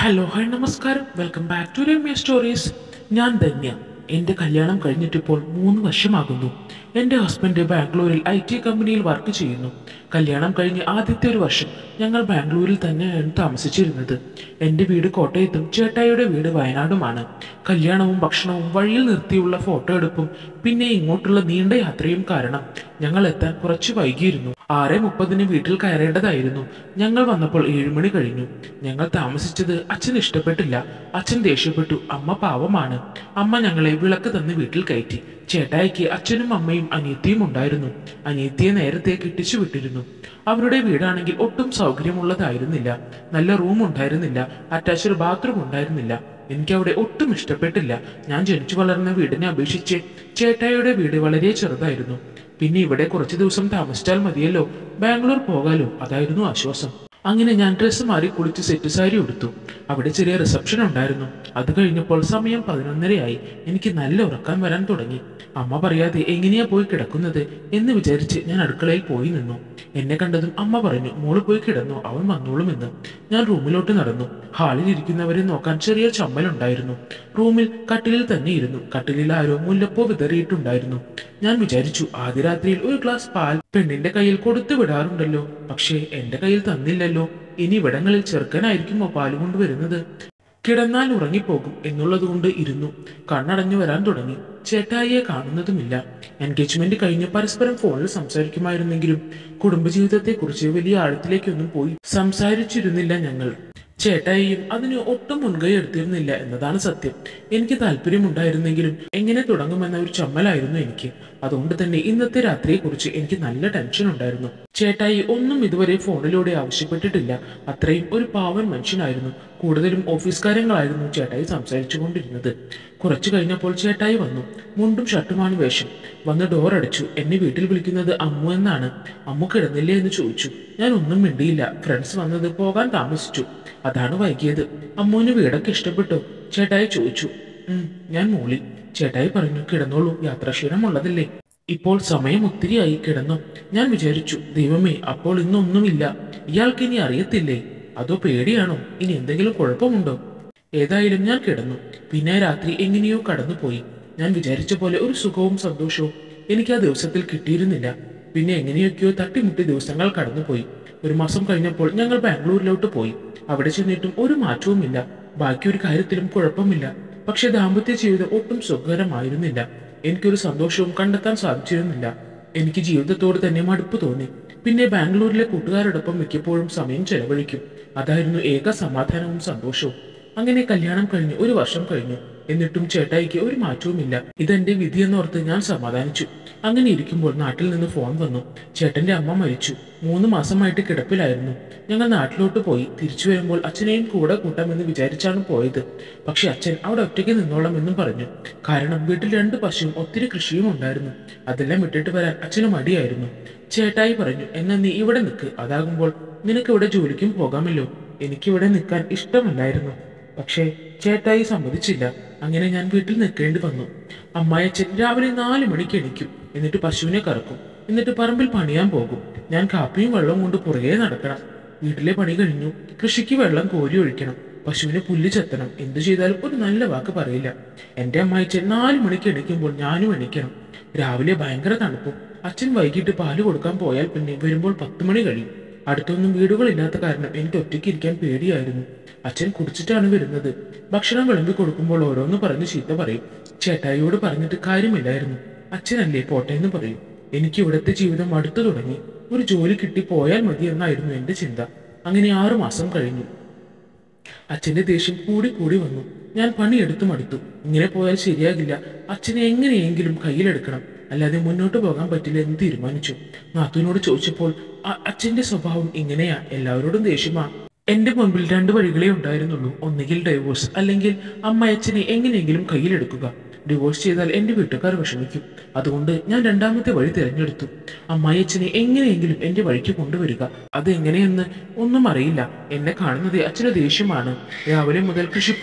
hello hi നമസ്കാരം welcome back to Ramya stories ഞാൻ ധന്യ എൻ്റെ കല്യാണം കഴിഞ്ഞിട്ടിപ്പോൾ മൂന്ന് വർഷമാകുന്നു എൻ്റെ ഹസ്ബൻഡ് ബാംഗ്ലൂരിൽ ഐ ടി കമ്പനിയിൽ വർക്ക് ചെയ്യുന്നു കല്യാണം കഴിഞ്ഞ് ആദ്യത്തെ ഒരു വർഷം ഞങ്ങൾ ബാംഗ്ലൂരിൽ തന്നെയാണ് താമസിച്ചിരുന്നത് എൻ്റെ വീട് കോട്ടയത്തും ചേട്ടായിയുടെ വീട് വയനാടുമാണ് കല്യാണവും ഭക്ഷണവും വഴിയിൽ നിർത്തിയുള്ള ഫോട്ടോ എടുപ്പും പിന്നെ ഇങ്ങോട്ടുള്ള നീണ്ട യാത്രയും കാരണം ഞങ്ങൾ എത്താൻ കുറച്ച് വൈകിയിരുന്നു ആറ് മുപ്പതിന് വീട്ടിൽ കയറേണ്ടതായിരുന്നു ഞങ്ങൾ വന്നപ്പോൾ ഏഴുമണി കഴിഞ്ഞു ഞങ്ങൾ താമസിച്ചത് അച്ഛന് ഇഷ്ടപ്പെട്ടില്ല അച്ഛൻ ദേഷ്യപ്പെട്ടു അമ്മ പാവമാണ് അമ്മ ഞങ്ങളെ വിളക്ക് തന്ന് വീട്ടിൽ കയറ്റി ചേട്ടായിക്ക് അച്ഛനും അമ്മയും അനിയത്തിയും ഉണ്ടായിരുന്നു അനിയത്തിയെ നേരത്തെ കിട്ടിച്ചു വിട്ടിരുന്നു അവരുടെ വീടാണെങ്കിൽ ഒട്ടും സൗകര്യമുള്ളതായിരുന്നില്ല നല്ല റൂം ഉണ്ടായിരുന്നില്ല അറ്റാച്ച്ഡ് ബാത്റൂം ഉണ്ടായിരുന്നില്ല എനിക്ക് അവിടെ ഒട്ടും ഇഷ്ടപ്പെട്ടില്ല ഞാൻ ജനിച്ചു വളർന്ന വീടിനെ അപേക്ഷിച്ച് ചേട്ടായിയുടെ വീട് വളരെ ചെറുതായിരുന്നു പിന്നെ ഇവിടെ കുറച്ച് ദിവസം താമസിച്ചാൽ മതിയല്ലോ ബാംഗ്ലൂർ പോകാലോ അതായിരുന്നു ആശ്വാസം അങ്ങനെ ഞാൻ ഡ്രസ്സ് മാറി കുളിച്ച് സെറ്റ് സാരി ഉടുത്തു അവിടെ ചെറിയ റിസപ്ഷൻ ഉണ്ടായിരുന്നു അത് കഴിഞ്ഞപ്പോൾ സമയം പതിനൊന്നരയായി എനിക്ക് നല്ല ഉറക്കാൻ വരാൻ തുടങ്ങി അമ്മ പറയാതെ എങ്ങനെയാ പോയി കിടക്കുന്നത് എന്ന് വിചാരിച്ച് ഞാൻ അടുക്കളയിൽ പോയി നിന്നു എന്നെ കണ്ടതും അമ്മ പറഞ്ഞു മോള് പോയി കിടന്നു അവൻ വന്നോളുമെന്ന് ഞാൻ റൂമിലോട്ട് നടന്നു ഹാളിൽ ഇരിക്കുന്നവരെ നോക്കാൻ ചെറിയ ചമ്മലുണ്ടായിരുന്നു റൂമിൽ കട്ടിലിൽ തന്നെ ഇരുന്നു കട്ടിലിൽ ആരോ മുല്ലപ്പൂ വിതറിയിട്ടുണ്ടായിരുന്നു ഞാൻ വിചാരിച്ചു ആദ്യ രാത്രിയിൽ ഒരു ഗ്ലാസ് പാൽ പെണ്ണിന്റെ കയ്യിൽ കൊടുത്തു വിടാറുണ്ടല്ലോ പക്ഷേ എന്റെ കയ്യിൽ തന്നില്ലല്ലോ ഇനി ഇവിടങ്ങളിൽ ചെറുക്കനായിരിക്കുമോ പാല് കൊണ്ടുവരുന്നത് കിടന്നാൽ ഉറങ്ങിപ്പോകും എന്നുള്ളതുകൊണ്ട് ഇരുന്നു കണ്ണടഞ്ഞു വരാൻ തുടങ്ങി ചേട്ടായിയെ കാണുന്നതുമില്ല എൻഗേജ്മെന്റ് കഴിഞ്ഞ് പരസ്പരം ഫോണിൽ സംസാരിക്കുമായിരുന്നെങ്കിലും കുടുംബജീവിതത്തെക്കുറിച്ച് വലിയ ആഴത്തിലേക്കൊന്നും പോയി സംസാരിച്ചിരുന്നില്ല ഞങ്ങൾ ചേട്ടായിയും അതിന് ഒട്ടും മുൻകൈ എടുത്തിരുന്നില്ല എന്നതാണ് സത്യം എനിക്ക് താല്പര്യമുണ്ടായിരുന്നെങ്കിലും എങ്ങനെ തുടങ്ങുമെന്ന ഒരു ചമ്മലായിരുന്നു എനിക്ക് അതുകൊണ്ട് തന്നെ ഇന്നത്തെ രാത്രിയെക്കുറിച്ച് എനിക്ക് നല്ല ടെൻഷൻ ഉണ്ടായിരുന്നു ചേട്ടായി ഒന്നും ഇതുവരെ ഫോണിലൂടെ ആവശ്യപ്പെട്ടിട്ടില്ല അത്രയും ഒരു പാവൻ മനുഷ്യനായിരുന്നു കൂടുതലും ഓഫീസ് കാര്യങ്ങളായിരുന്നു ചേട്ടായി സംസാരിച്ചു കൊണ്ടിരുന്നത് കുറച്ചു കഴിഞ്ഞപ്പോൾ ചേട്ടായി വന്നു മുണ്ടും ഷർട്ടുമാണ് വേഷം വന്ന് ഡോർ അടച്ചു എന്നെ വീട്ടിൽ വിളിക്കുന്നത് അമ്മു എന്നാണ് അമ്മു കിടന്നില്ലേ എന്ന് ചോദിച്ചു ഞാൻ ഒന്നും മിണ്ടിയില്ല ഫ്രണ്ട്സ് വന്നത് പോകാൻ താമസിച്ചു അതാണ് വൈകിയത് അമ്മുവിന് വീടൊക്കെ ഇഷ്ടപ്പെട്ടോ ചേട്ടായി ചോദിച്ചു "ഉം, ഞാൻ മൂളി ചേട്ടായി പറഞ്ഞു കിടന്നോളൂ യാത്രാക്ഷീണമുള്ളതല്ലേ ഇപ്പോൾ സമയം ഒത്തിരിയായി കിടന്നു ഞാൻ വിചാരിച്ചു ദൈവമേ അപ്പോൾ ഇന്നൊന്നുമില്ല ഇയാൾക്ക് ഇനി അറിയത്തില്ലേ അതോ പേടിയാണോ ഇനി എന്തെങ്കിലും കുഴപ്പമുണ്ടോ ഏതായാലും ഞാൻ കിടന്നു പിന്നെ രാത്രി എങ്ങനെയോ കടന്നുപോയി ഞാൻ വിചാരിച്ച പോലെ ഒരു സുഖവും സന്തോഷവും എനിക്ക് ആ ദിവസത്തിൽ കിട്ടിയിരുന്നില്ല പിന്നെ എങ്ങനെയൊക്കെയോ തട്ടിമുട്ടി ദിവസങ്ങൾ കടന്നുപോയി ഒരു മാസം കഴിഞ്ഞപ്പോൾ ഞങ്ങൾ ബാംഗ്ലൂരിലോട്ട് പോയി അവിടെ ചെന്നിട്ടും ഒരു മാറ്റവുമില്ല ബാക്കി ഒരു കാര്യത്തിലും കുഴപ്പമില്ല പക്ഷെ ദാമ്പത്യ ജീവിതം ഒട്ടും സുഖകരമായിരുന്നില്ല എനിക്കൊരു സന്തോഷവും കണ്ടെത്താൻ സാധിച്ചിരുന്നില്ല എനിക്ക് ജീവിതത്തോട് തന്നെ മടുപ്പ് തോന്നി പിന്നെ ബാംഗ്ലൂരിലെ കൂട്ടുകാരോടൊപ്പം മിക്കപ്പോഴും സമയം ചെലവഴിക്കും അതായിരുന്നു ഏക സമാധാനവും സന്തോഷവും അങ്ങനെ കല്യാണം കഴിഞ്ഞ് ഒരു വർഷം കഴിഞ്ഞു എന്നിട്ടും ചേട്ടായിക്ക് ഒരു മാറ്റവുമില്ല ഇതെന്റെ വിധിയെന്നോർത്ത് ഞാൻ സമാധാനിച്ചു അങ്ങനെ ഇരിക്കുമ്പോൾ നാട്ടിൽ നിന്ന് ഫോൺ വന്നു ചേട്ടന്റെ അമ്മ മരിച്ചു മൂന്ന് മാസമായിട്ട് കിടപ്പിലായിരുന്നു ഞങ്ങൾ നാട്ടിലോട്ട് പോയി തിരിച്ചു വരുമ്പോൾ അച്ഛനെയും കൂടെ കൂട്ടാമെന്ന് വിചാരിച്ചാണ് പോയത് പക്ഷെ അച്ഛൻ അവിടെ ഒറ്റയ്ക്ക് നിന്നോളാം എന്നും പറഞ്ഞു കാരണം വീട്ടിൽ രണ്ട് പശുവും ഒത്തിരി കൃഷിയും ഉണ്ടായിരുന്നു അതെല്ലാം വിട്ടിട്ട് വരാൻ അച്ഛന് മടിയായിരുന്നു ചേട്ടായി പറഞ്ഞു എന്നാ നീ ഇവിടെ നിൽക്ക് അതാകുമ്പോൾ നിനക്ക് ഇവിടെ ജോലിക്കും പോകാമല്ലോ എനിക്കിവിടെ നിൽക്കാൻ ഇഷ്ടമല്ലായിരുന്നു പക്ഷേ ചേട്ടായി സമ്മതിച്ചില്ല അങ്ങനെ ഞാൻ വീട്ടിൽ നിൽക്കേണ്ടി വന്നു അമ്മായച്ചൻ രാവിലെ നാല് മണിക്ക് എണീക്കും എന്നിട്ട് പശുവിനെ കറക്കും എന്നിട്ട് പറമ്പിൽ പണിയാൻ പോകും ഞാൻ കാപ്പിയും വെള്ളവും കൊണ്ട് പുറകെ നടക്കണം വീട്ടിലെ പണി കഴിഞ്ഞു കൃഷിക്ക് വെള്ളം കോരി ഒഴിക്കണം പശുവിനെ പുല്ല് ചെത്തണം എന്തു ചെയ്താലും ഒരു നല്ല വാക്ക് പറയില്ല എന്റെ അമ്മായിച്ചൻ നാല് മണിക്ക് എണീക്കുമ്പോൾ ഞാനും എണീക്കണം രാവിലെ ഭയങ്കര തണുപ്പും അച്ഛൻ വൈകിട്ട് പാല് കൊടുക്കാൻ പോയാൽ പിന്നെ വരുമ്പോൾ പത്ത് മണി കഴിയും അടുത്തൊന്നും വീടുകളില്ലാത്ത കാരണം എനിക്ക് ഒറ്റയ്ക്ക് ഇരിക്കാൻ പേടിയായിരുന്നു അച്ഛൻ കുടിച്ചിട്ടാണ് വരുന്നത് ഭക്ഷണം വിളമ്പി കൊടുക്കുമ്പോൾ ഓരോന്ന് പറഞ്ഞ് ചീത്ത പറയും ചേട്ടായിയോട് പറഞ്ഞിട്ട് കാര്യമില്ലായിരുന്നു അച്ഛനല്ലേ പോട്ടെ എന്ന് പറയും എനിക്ക് ഇവിടുത്തെ ജീവിതം അടുത്തു തുടങ്ങി ഒരു ജോലി കിട്ടി പോയാൽ മതി എന്നായിരുന്നു എന്റെ ചിന്ത അങ്ങനെ ആറു മാസം കഴിഞ്ഞു അച്ഛന്റെ ദേഷ്യം കൂടി കൂടി വന്നു ഞാൻ പണിയെടുത്തു മടുത്തു ഇങ്ങനെ പോയാൽ ശരിയാകില്ല അച്ഛനെ എങ്ങനെയെങ്കിലും കയ്യിലെടുക്കണം അല്ലാതെ മുന്നോട്ട് പോകാൻ പറ്റില്ല എന്ന് തീരുമാനിച്ചു നാത്തുവിനോട് ചോദിച്ചപ്പോൾ "അ- അച്ഛന്റെ സ്വഭാവം ഇങ്ങനെയാ എല്ലാവരോടും ദേഷ്യമാ എന്റെ മുൻപിൽ രണ്ട് വഴികളേ ഉണ്ടായിരുന്നുള്ളൂ ഒന്നുകിൽ ഡൈവോഴ്സ് അല്ലെങ്കിൽ അമ്മ അച്ഛനെ എങ്ങനെയെങ്കിലും കയ്യിലെടുക്കുക ഡിവോഴ്സ് ചെയ്താൽ എന്റെ വീട്ടുകാർ വിഷമിക്കും അതുകൊണ്ട് ഞാൻ രണ്ടാമത്തെ വഴി തിരഞ്ഞെടുത്തു അമ്മായി അച്ഛനെ എങ്ങനെയെങ്കിലും എന്റെ വഴിക്ക് കൊണ്ടുവരിക അത് എങ്ങനെയെന്ന് ഒന്നും അറിയില്ല എന്നെ കാണുന്നത് അച്ഛന് ദേഷ്യമാണ് രാവിലെ മുതൽ കൃഷിപ്പണി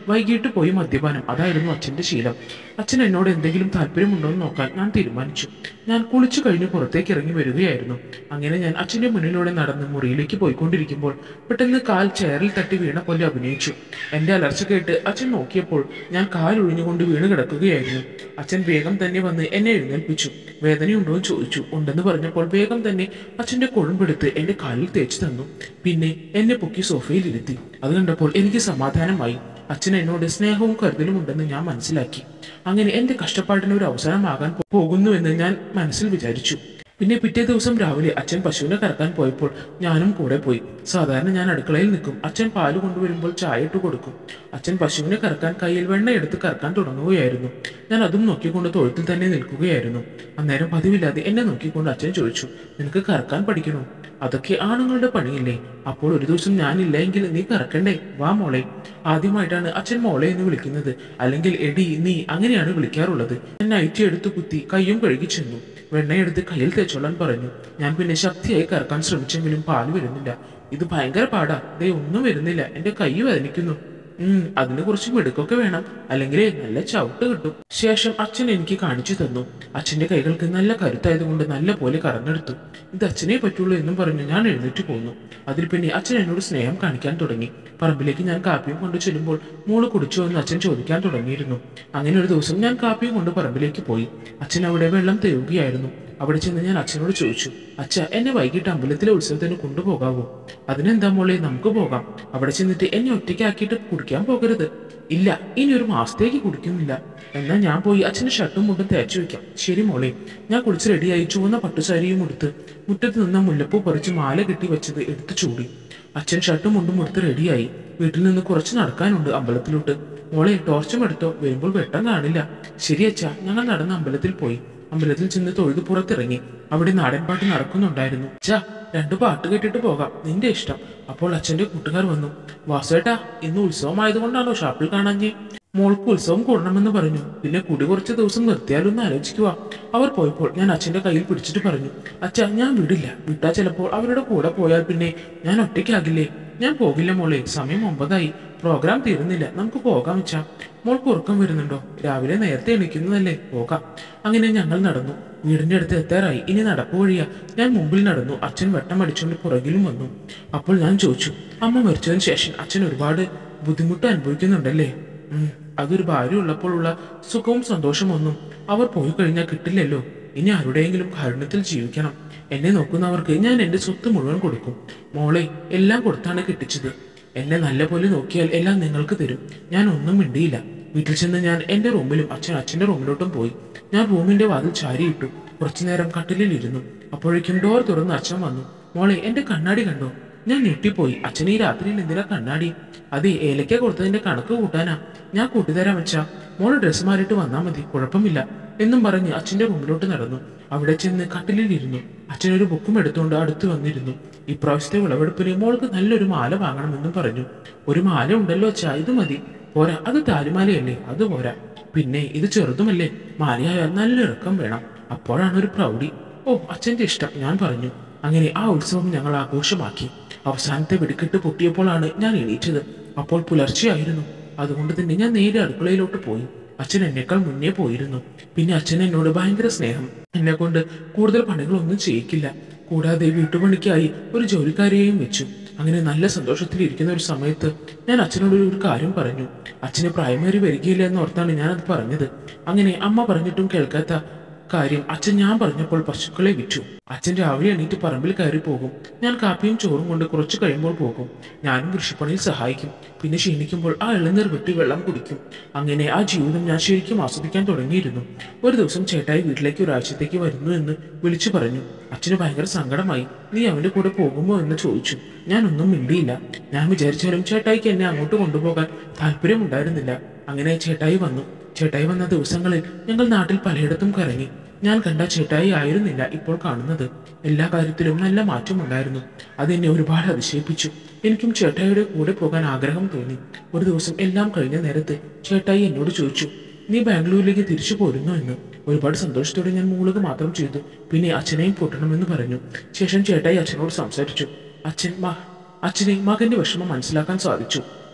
വൈകിട്ട് പോയി മദ്യപാനം അതായിരുന്നു അച്ഛൻ്റെ ശീലം അച്ഛൻ എന്നോട് എന്തെങ്കിലും താല്പര്യമുണ്ടോ എന്ന് നോക്കാൻ ഞാൻ തീരുമാനിച്ചു ഞാൻ കുളിച്ചു കഴിഞ്ഞ് പുറത്തേക്ക് ഇറങ്ങി വരികയായിരുന്നു അങ്ങനെ ഞാൻ അച്ഛൻ്റെ മുന്നിലൂടെ നടന്ന് മുറിയിലേക്ക് പോയിക്കൊണ്ടിരിക്കുമ്പോൾ പെട്ടെന്ന് കാൽ ചെയറിൽ തട്ടി വീണ പോലെ അഭിനയിച്ചു എൻ്റെ അലർച്ച കേട്ട് അച്ഛൻ നോക്കിയപ്പോൾ ഞാൻ കാൽ ഒഴിഞ്ഞുകൊണ്ട് വീണ് കിടക്കുകയായിരുന്നു അച്ഛൻ വേഗം തന്നെ വന്ന് എന്നെ എഴുന്നേൽപ്പിച്ചു വേദനയുണ്ടോ എന്ന് ചോദിച്ചു ഉണ്ടെന്ന് പറഞ്ഞപ്പോൾ വേഗം തന്നെ അച്ഛൻ്റെ കൊഴുമ്പെടുത്ത് എൻ്റെ കാലിൽ തേച്ചു തന്നു പിന്നെ എന്നെ പൊക്കി സോഫയിൽ ഇരുത്തി അത് കണ്ടപ്പോൾ എനിക്ക് സമാധാനമായി അച്ഛൻ എന്നോട് സ്നേഹവും കരുതലും ഉണ്ടെന്ന് ഞാൻ മനസ്സിലാക്കി അങ്ങനെ എൻ്റെ കഷ്ടപ്പാടിന് ഒരു അവസാനമാകാൻ പോ- പോകുന്നുവെന്ന് ഞാൻ മനസ്സിൽ വിചാരിച്ചു പിന്നെ പിറ്റേ ദിവസം രാവിലെ അച്ഛൻ പശുവിനെ കറക്കാൻ പോയപ്പോൾ ഞാനും കൂടെ പോയി സാധാരണ ഞാൻ അടുക്കളയിൽ നിൽക്കും അച്ഛൻ പാല് കൊണ്ടുവരുമ്പോൾ ചായ ഇട്ട് കൊടുക്കും അച്ഛൻ പശുവിനെ കറക്കാൻ കയ്യിൽ വെണ്ണ എടുത്ത് കറക്കാൻ തുടങ്ങുകയായിരുന്നു ഞാൻ അതും നോക്കിക്കൊണ്ട് തൊഴുത്തിൽ തന്നെ നിൽക്കുകയായിരുന്നു അന്നേരം പതിവില്ലാതെ എന്നെ നോക്കിക്കൊണ്ട് അച്ഛൻ ചോദിച്ചു നിനക്ക് കറക്കാൻ പഠിക്കണോ അതൊക്കെ ആണുങ്ങളുടെ പണിയില്ലേ അപ്പോൾ ഒരു ദിവസം ഞാനില്ല എങ്കിൽ നീ കറക്കണ്ടേ വാ മോളെ ആദ്യമായിട്ടാണ് അച്ഛൻ മോളെ എന്ന് വിളിക്കുന്നത് അല്ലെങ്കിൽ എടി നീ അങ്ങനെയാണ് വിളിക്കാറുള്ളത് ഞാൻ നൈറ്റി എടുത്ത് കുത്തി കയ്യും കഴുകി ചെന്നു വെണ്ണയെടുത്ത് കയ്യിൽ തേച്ചോളാൻ പറഞ്ഞു ഞാൻ പിന്നെ ശക്തിയായി കറക്കാൻ ശ്രമിച്ചെങ്കിലും പാല് വരുന്നില്ല ഇത് ഭയങ്കര പാടാ ദേ ഒന്നും വരുന്നില്ല എന്റെ കൈ വേദനിക്കുന്നു ഉം അതിന് കുറച്ച് മിടുക്കൊക്കെ വേണം അല്ലെങ്കിൽ നല്ല ചവിട്ട് കിട്ടും ശേഷം അച്ഛൻ എനിക്ക് കാണിച്ചു തന്നു അച്ഛന്റെ കൈകൾക്ക് നല്ല കരുത്തായതുകൊണ്ട് നല്ല പോലെ കറന്നെടുത്തു ഇത് അച്ഛനെ പറ്റുള്ളൂ എന്നും പറഞ്ഞ് ഞാൻ എഴുന്നേറ്റ് പോന്നു അതിൽ പിന്നെ അച്ഛൻ എന്നോട് സ്നേഹം കാണിക്കാൻ തുടങ്ങി പറമ്പിലേക്ക് ഞാൻ കാപ്പിയും കൊണ്ട് ചെല്ലുമ്പോൾ മോള് കുടിച്ചോ എന്ന് അച്ഛൻ ചോദിക്കാൻ തുടങ്ങിയിരുന്നു അങ്ങനെ ഒരു ദിവസം ഞാൻ കാപ്പിയും കൊണ്ട് പറമ്പിലേക്ക് പോയി അച്ഛൻ അവിടെ വെള്ളം തെരുവുകയായിരുന്നു അവിടെ ചെന്ന് ഞാൻ അച്ഛനോട് ചോദിച്ചു അച്ഛ എന്നെ വൈകിട്ട് അമ്പലത്തിലെ ഉത്സവത്തിന് കൊണ്ടുപോകാവോ അതിനെന്താ മോളെ നമുക്ക് പോകാം അവിടെ ചെന്നിട്ട് എന്നെ ഒറ്റയ്ക്കാക്കിയിട്ട് കുടിക്കാൻ പോകരുത് ഇല്ല ഇനി ഒരു മാസത്തേക്ക് കുടിക്കുന്നില്ല എന്നാൽ ഞാൻ പോയി അച്ഛൻ്റെ ഷർട്ടും മുണ്ടും തേച്ചു വെക്കാം ശരി മോളെ ഞാൻ കുളിച്ച് റെഡിയായി ചുവന്ന പട്ടുസാരിയും ഉടുത്ത് മുറ്റത്ത് നിന്ന് മുല്ലപ്പൂ പറിച്ച് മാല കെട്ടി വെച്ചത് എടുത്ത് ചൂടി അച്ഛൻ ഷർട്ടും മുണ്ടും ഉടുത്ത് റെഡിയായി വീട്ടിൽ നിന്ന് കുറച്ച് നടക്കാനുണ്ട് അമ്പലത്തിലോട്ട് മോളെ ടോർച്ചും എടുത്തോ വരുമ്പോൾ വെട്ടം കാണില്ല ശരി അച്ഛാ ഞങ്ങൾ നടന്ന് അമ്പലത്തിൽ പോയി അമ്പലത്തിൽ ചെന്ന് തൊഴുത് പുറത്തിറങ്ങി അവിടെ നാടൻ പാട്ട് നടക്കുന്നുണ്ടായിരുന്നു ചാ രണ്ടു പാട്ട് കേട്ടിട്ട് പോകാം നിന്റെ ഇഷ്ടം അപ്പോൾ അച്ഛന്റെ കൂട്ടുകാർ വന്നു വാസുവേട്ടാ ഇന്ന് ഉത്സവമായതുകൊണ്ടാണോ ഷാപ്പിൽ കാണാഞ്ഞേ മോൾക്ക് ഉത്സവം കൂടണമെന്ന് പറഞ്ഞു പിന്നെ കുടി കുറച്ച് ദിവസം നിർത്തിയാലൊന്ന് ആലോചിക്കുക അവർ പോയപ്പോൾ ഞാൻ അച്ഛന്റെ കയ്യിൽ പിടിച്ചിട്ട് പറഞ്ഞു അച്ഛ ഞാൻ വിടില്ല വിട്ടാ ചിലപ്പോൾ അവരുടെ കൂടെ പോയാൽ പിന്നെ ഞാൻ ഒറ്റയ്ക്കാകില്ലേ ഞാൻ പോകില്ല മോളെ സമയം ഒമ്പതായി പ്രോഗ്രാം തീരുന്നില്ല നമുക്ക് പോകാം വെച്ചാ മോൾക്ക് ഉറക്കം വരുന്നുണ്ടോ രാവിലെ നേരത്തെ എണീക്കുന്നതല്ലേ പോകാം അങ്ങനെ ഞങ്ങൾ നടന്നു വീടിന്റെ അടുത്ത് എത്താറായി ഇനി നടപ്പ് വഴിയാ ഞാൻ മുമ്പിൽ നടന്നു അച്ഛൻ വെട്ടം അടിച്ചുകൊണ്ട് പുറകിലും വന്നു അപ്പോൾ ഞാൻ ചോദിച്ചു അമ്മ മരിച്ചതിന് ശേഷം അച്ഛൻ ഒരുപാട് ബുദ്ധിമുട്ട് അനുഭവിക്കുന്നുണ്ടല്ലേ ഉം, അതൊരു ഭാര്യ ഉള്ളപ്പോഴുള്ള സുഖവും സന്തോഷമൊന്നും അവർ പോയി കഴിഞ്ഞാൽ കിട്ടില്ലല്ലോ ഇനി ആരുടെയെങ്കിലും കാരുണ്യത്തിൽ ജീവിക്കണം എന്നെ നോക്കുന്നവർക്ക് ഞാൻ എൻ്റെ സ്വത്ത് മുഴുവൻ കൊടുക്കും മോളെ എല്ലാം കൊടുത്താണ് കിട്ടിച്ചത് എന്നെ നല്ലപോലെ നോക്കിയാൽ എല്ലാം നിങ്ങൾക്ക് തരും ഞാൻ ഒന്നും മിണ്ടിയില്ല വീട്ടിൽ ചെന്ന് ഞാൻ എൻ്റെ റൂമിലും അച്ഛൻ അച്ഛൻ്റെ റൂമിലോട്ടും പോയി ഞാൻ റൂമിന്റെ വാതിൽ ചാരിയിട്ടു കുറച്ചു നേരം കട്ടിലിൽ ഇരുന്നു അപ്പോഴേക്കും ഡോർ തുറന്ന് അച്ഛൻ വന്നു മോളെ എൻ്റെ കണ്ണാടി കണ്ടോ ഞാൻ ഞെട്ടിപ്പോയി അച്ഛൻ ഈ രാത്രിയിൽ എന്തിനാ കണ്ണാടി അതെ ഏലക്ക കൊടുത്തതിന്റെ കണക്ക് കൂട്ടാനാ ഞാൻ കൂട്ടിത്തരാൻ വെച്ചാ മോള് ഡ്രസ്സ് മാറിയിട്ട് വന്നാ മതി കുഴപ്പമില്ല എന്നും പറഞ്ഞ് അച്ഛന്റെ റൂമിലോട്ട് നടന്നു അവിടെ ചെന്ന് കട്ടിലിൽ ഇരുന്നു അച്ഛൻ ഒരു ബുക്കും എടുത്തുകൊണ്ട് അടുത്ത് വന്നിരുന്നു ഇപ്രാവശ്യത്തെ വിളവെടുപ്പിന് മോൾക്ക് നല്ലൊരു മാല വാങ്ങണമെന്നും പറഞ്ഞു ഒരു മാല ഉണ്ടല്ലോ അച്ഛാ ഇത് മതി പോരാ അത് താലിമാലയല്ലേ അത് പോരാ പിന്നെ ഇത് ചെറുതുമല്ലേ മാലയായാൽ നല്ല ഇറക്കം വേണം അപ്പോഴാണ് ഒരു പ്രൗഢി ഓ അച്ഛന്റെ ഇഷ്ടം ഞാൻ പറഞ്ഞു അങ്ങനെ ആ ഉത്സവം ഞങ്ങൾ ആഘോഷമാക്കി അവസാനത്തെ വെടിക്കെട്ട് പൊട്ടിയപ്പോഴാണ് ഞാൻ എണീറ്റത് അപ്പോൾ പുലർച്ചെയായിരുന്നു അതുകൊണ്ട് തന്നെ ഞാൻ നേരെ അടുക്കളയിലോട്ട് പോയി അച്ഛൻ എന്നേക്കാൾ മുന്നേ പോയിരുന്നു പിന്നെ അച്ഛൻ എന്നോട് ഭയങ്കര സ്നേഹം എന്നെ കൊണ്ട് കൂടുതൽ പണികളൊന്നും ചെയ്യിക്കില്ല കൂടാതെ വീട്ടുപണിക്കായി ഒരു ജോലിക്കാരിയെയും വെച്ചു അങ്ങനെ നല്ല സന്തോഷത്തിൽ ഇരിക്കുന്ന ഒരു സമയത്ത് ഞാൻ അച്ഛനോട് ഒരു കാര്യം പറഞ്ഞു അച്ഛന് പ്രായമേറി വരികയില്ല എന്നോർത്താണ് ഞാനത് പറഞ്ഞത് അങ്ങനെ അമ്മ പറഞ്ഞിട്ടും കേൾക്കാത്ത കാര്യം അച്ഛൻ ഞാൻ പറഞ്ഞപ്പോൾ പശുക്കളെ വിറ്റു അച്ഛൻ രാവിലെ എണീറ്റ് പറമ്പിൽ കയറി പോകും ഞാൻ കാപ്പിയും ചോറും കൊണ്ട് കുറച്ച് കഴിയുമ്പോൾ പോകും ഞാനും കൃഷിപ്പണിയിൽ സഹായിക്കും പിന്നെ ക്ഷീണിക്കുമ്പോൾ ആ ഇളനീർ വെട്ടി വെള്ളം കുടിക്കും അങ്ങനെ ആ ജീവിതം ഞാൻ ശരിക്കും ആസ്വദിക്കാൻ തുടങ്ങിയിരുന്നു ഒരു ദിവസം ചേട്ടായി വീട്ടിലേക്ക് ഒരാഴ്ചത്തേക്ക് വരുന്നു എന്ന് വിളിച്ചു പറഞ്ഞു അച്ഛന് ഭയങ്കര സങ്കടമായി നീ അവന്റെ കൂടെ പോകുമോ എന്ന് ചോദിച്ചു ഞാനൊന്നും മിണ്ടിയില്ല ഞാൻ വിചാരിച്ചാലും ചേട്ടായിക്ക് എന്നെ അങ്ങോട്ട് കൊണ്ടുപോകാൻ താല്പര്യമുണ്ടായിരുന്നില്ല അങ്ങനെ ചേട്ടായി വന്നു ചേട്ടായി വന്ന ദിവസങ്ങളിൽ ഞങ്ങൾ നാട്ടിൽ പലയിടത്തും കറങ്ങി ഞാൻ കണ്ട ചേട്ടായി ആയിരുന്നില്ല ഇപ്പോൾ കാണുന്നത് എല്ലാ കാര്യത്തിലും നല്ല മാറ്റമുണ്ടായിരുന്നു അതെന്നെ ഒരുപാട് അതിശയിപ്പിച്ചു എനിക്കും ചേട്ടായിയുടെ കൂടെ പോകാൻ ആഗ്രഹം തോന്നി ഒരു ദിവസം എല്ലാം കഴിഞ്ഞ നേരത്ത് ചേട്ടായി എന്നോട് ചോദിച്ചു നീ ബാംഗ്ലൂരിലേക്ക് തിരിച്ചു പോരുന്നു എന്ന് ഒരുപാട് സന്തോഷത്തോടെ ഞാൻ മൂളുക മാത്രം ചെയ്തു പിന്നെ അച്ഛനെയും കൂട്ടണമെന്ന് പറഞ്ഞു ശേഷം ചേട്ടായി അച്ഛനോട് സംസാരിച്ചു അച്ഛൻ മ അച്ഛനെ മകന്റെ വിഷമം മനസ്സിലാക്കാൻ സാധിച്ചു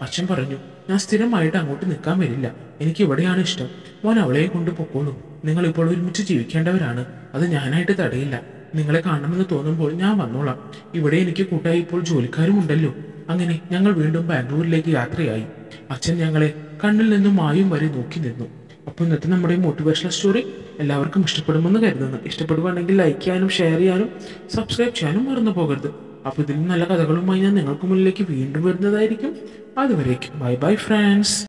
അച്ഛൻ പറഞ്ഞു ഞാൻ സ്ഥിരമായിട്ട് അങ്ങോട്ട് നിൽക്കാൻ വരില്ല എനിക്ക് ഇവിടെയാണ് ഇഷ്ടം മോൻ അവളെ കൊണ്ട് പൊക്കോളൂ നിങ്ങൾ ഇപ്പോൾ ഒരുമിച്ച് ജീവിക്കേണ്ടവരാണ് അത് ഞാനായിട്ട് തടയില്ല നിങ്ങളെ കാണണമെന്ന് തോന്നുമ്പോൾ ഞാൻ വന്നോളാം ഇവിടെ എനിക്ക് കൂട്ടായി ഇപ്പോൾ ജോലിക്കാരും ഉണ്ടല്ലോ അങ്ങനെ ഞങ്ങൾ വീണ്ടും ബാംഗ്ലൂരിലേക്ക് യാത്രയായി അച്ഛൻ ഞങ്ങളെ കണ്ണിൽ നിന്നും മായും വരെ നോക്കി നിന്നു അപ്പോൾ ഇന്നത്തെ നമ്മുടെ മോട്ടിവേഷണൽ സ്റ്റോറി എല്ലാവർക്കും ഇഷ്ടപ്പെടുമെന്ന് കരുതുന്നു ഇഷ്ടപ്പെടുവാണെങ്കിൽ ലൈക്ക് ചെയ്യാനും ഷെയർ ചെയ്യാനും സബ്സ്ക്രൈബ് ചെയ്യാനും മറന്നു പോകരുത് അപ്പോൾ ഇതിലും നല്ല കഥകളുമായി ഞാൻ നിങ്ങൾക്ക് മുന്നിലേക്ക് വീണ്ടും വരുന്നതായിരിക്കും അതുവരേക്കും ബൈ ബൈ ഫ്രണ്ട്സ്